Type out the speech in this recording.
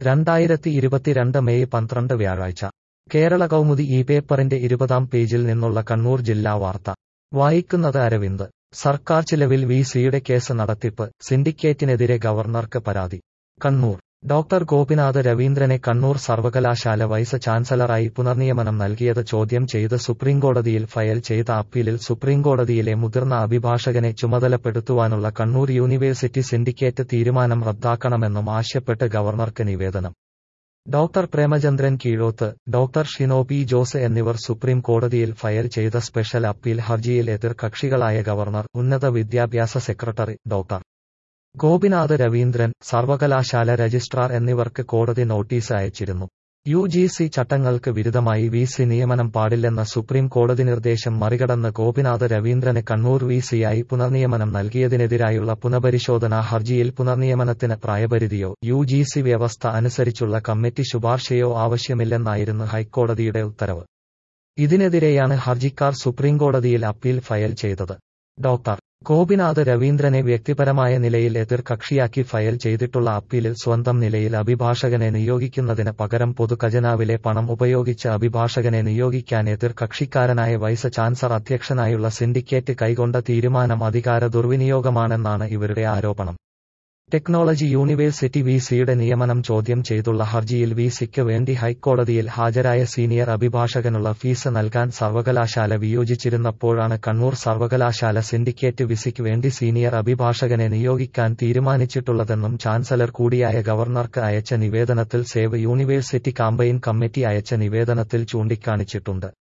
രണ്ടായിരത്തി ഇരുപത്തിരണ്ട് മെയ് പന്ത്രണ്ട് വ്യാഴാഴ്ച കേരള കൗമുദി ഈ പേപ്പറിന്റെ ഇരുപതാം പേജിൽ നിന്നുള്ള കണ്ണൂർ ജില്ലാ വാർത്ത വായിക്കുന്നത് അരവിന്ദ് സർക്കാർ ചിലവിൽ വി സിയുടെ കേസ് നടത്തിപ്പ് സിൻഡിക്കേറ്റിനെതിരെ ഗവർണർക്ക് പരാതി കണ്ണൂർ ഡോക്ടർ ഗോപിനാഥ് രവീന്ദ്രനെ കണ്ണൂർ സർവകലാശാല വൈസ് ചാൻസലറായി പുനർനിയമനം നൽകിയത് ചോദ്യം ചെയ്ത് സുപ്രീംകോടതിയിൽ ഫയൽ ചെയ്ത അപ്പീലിൽ സുപ്രീംകോടതിയിലെ മുതിർന്ന അഭിഭാഷകനെ ചുമതലപ്പെടുത്തുവാനുള്ള കണ്ണൂർ യൂണിവേഴ്സിറ്റി സിൻഡിക്കേറ്റ് തീരുമാനം റദ്ദാക്കണമെന്നും ആവശ്യപ്പെട്ട് ഗവർണർക്ക് നിവേദനം doctor Premachandran Keezhoth doctor Shino P Jose എന്നിവർ സുപ്രീം കോടതിയിൽ ഫയൽ ചെയ്ത സ്പെഷ്യൽ അപ്പീൽ ഹർജിയിൽ എതിർകക്ഷികളായ ഗവർണർ ഉന്നത വിദ്യാഭ്യാസ സെക്രട്ടറി ഡോക്ടർ ഗോപിനാഥ് രവീന്ദ്രൻ സർവകലാശാല രജിസ്ട്രാർ എന്നിവർക്ക് കോടതി നോട്ടീസ് അയച്ചിരുന്നു യു ജി സി ചട്ടങ്ങൾക്ക് വിരുദ്ധമായി വി സി നിയമനം പാടില്ലെന്ന സുപ്രീം കോടതി നിർദ്ദേശം മറികടന്ന് ഗോപിനാഥ് രവീന്ദ്രന് കണ്ണൂർ വി സിയായി പുനർനിയമനം നൽകിയതിനെതിരായുള്ള പുനഃപരിശോധനാ ഹർജിയിൽ പുനർനിയമനത്തിന് പ്രായപരിധിയോ യു ജി സി വ്യവസ്ഥ അനുസരിച്ചുള്ള കമ്മിറ്റി ശുപാർശയോ ആവശ്യമില്ലെന്നായിരുന്നു ഹൈക്കോടതിയുടെ ഉത്തരവ് ഇതിനെതിരെയാണ് ഹർജിക്കാർ സുപ്രീംകോടതിയിൽ അപ്പീൽ ഫയൽ ചെയ്തത് ഡോക്ടർ ഗോപിനാഥ് രവീന്ദ്രനെ വ്യക്തിപരമായ നിലയിൽ എതിർ കക്ഷിയാക്കി ഫയൽ ചെയ്തിട്ടുള്ള അപ്പീലിൽ സ്വന്തം നിലയിൽ അഭിഭാഷകനെ നിയോഗിക്കുന്നതിന് പകരം പൊതുഖജനാവിലെ പണം ഉപയോഗിച്ച് അഭിഭാഷകനെ നിയോഗിക്കാൻ എതിർ കക്ഷിക്കാരനായ വൈസ് ചാൻസലർ അധ്യക്ഷനായുള്ള സിൻഡിക്കേറ്റ് കൈക്കൊണ്ട തീരുമാനം അധികാര ദുർവിനിയോഗമാണെന്നാണ് ഇവരുടെ ആരോപണം ടെക്നോളജി യൂണിവേഴ്സിറ്റി വി സിയുടെ നിയമനം ചോദ്യം ചെയ്തുള്ള ഹർജിയിൽ വി സിക്ക് വേണ്ടി ഹൈക്കോടതിയിൽ ഹാജരായ സീനിയർ അഭിഭാഷകനുള്ള ഫീസ് നൽകാൻ സർവകലാശാല വിയോജിച്ചിരുന്നപ്പോഴാണ് കണ്ണൂർ സർവകലാശാല സിൻഡിക്കേറ്റ് വിസിക്ക് വേണ്ടി സീനിയർ അഭിഭാഷകനെ നിയോഗിക്കാൻ തീരുമാനിച്ചിട്ടുള്ളതെന്നും ചാൻസലർ കൂടിയായ ഗവർണർക്ക് അയച്ച നിവേദനത്തിൽ സേവ് യൂണിവേഴ്സിറ്റി കാമ്പയിൻ കമ്മിറ്റി അയച്ച നിവേദനത്തിൽ ചൂണ്ടിക്കാണിച്ചിട്ടുണ്ട്